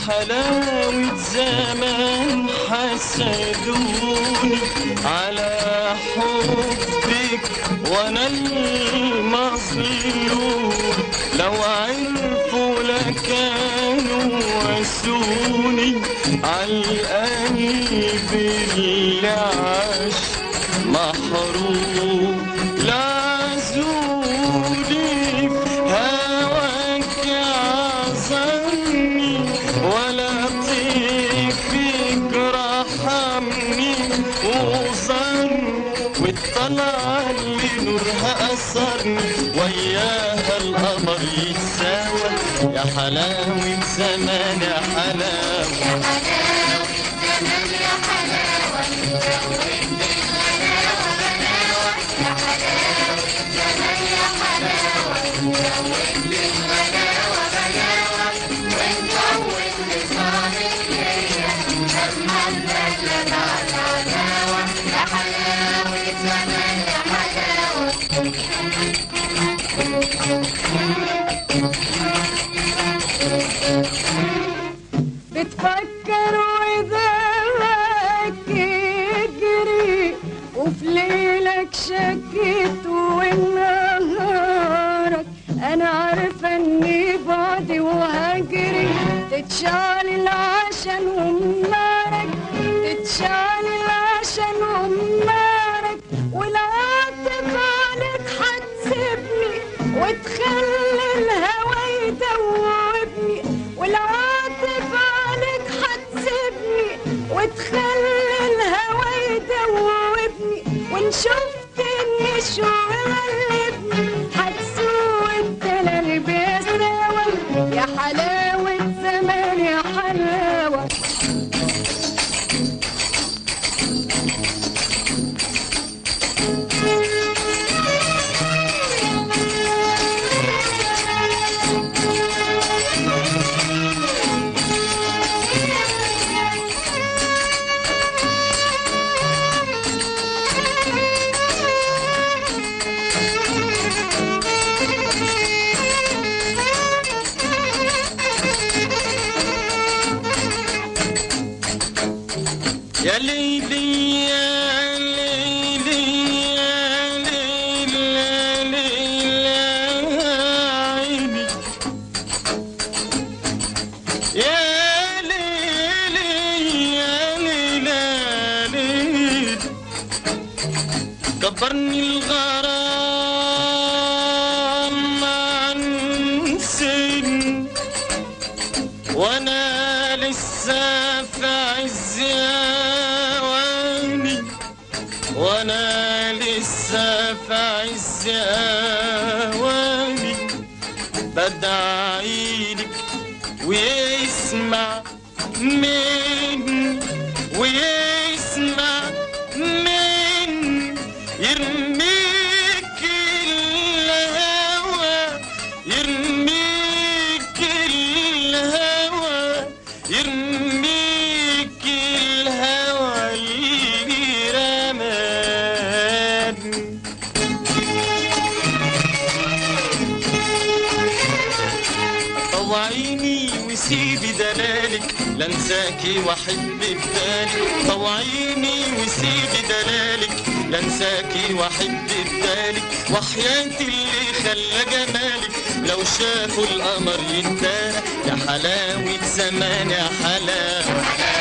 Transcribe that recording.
حلاوة زمان حسدوني على حبك وانا المظلوم لو عرفوا لكانوا وسوني عالقلب اللي عاش محروم لا زولي هواك عذرني ولا طيفك رحمني وظن والطلع اللي نورها أثرني وياها القمر يتساوى يا حلاوة زمان يا حلاوة بتفكر وذاك يجري وفي ليلك شكيت ونهارك انا عارفه اني بعدي وهجري تتشعل العشان ومنارك تتشعل العشان ومنارك والعاطف عليك هتسيبني وتخلي الهوى يدوبني والعاطف عليك هتسيبني وتخلي الهوى يدوبني وان شفت اني شو غلبني هتسوق الدلال بيساوى يا حلاوة زمان يا حلاوة يا ليلي يا ليلي يا ليلي يا ليلي عيني يا ليلي يا ليلي يا ليلي كبرني الغرام عن سن وانا لسه في عز اواني وانا لسه في عز اواني بدعيلك ويسمع مني ويسمع مني يرميك الهوى يرميك الهوى يرميك الهوى اللي رماني طوعيني وسيبي دلالك لانساكي واحب بدالك طوعيني وسيبي دلالك لانساكي واحب بدالك وحياتي اللي خلى جمالك لو شافوا القمر يتدارى يا حلاوة زمان يا حلاوة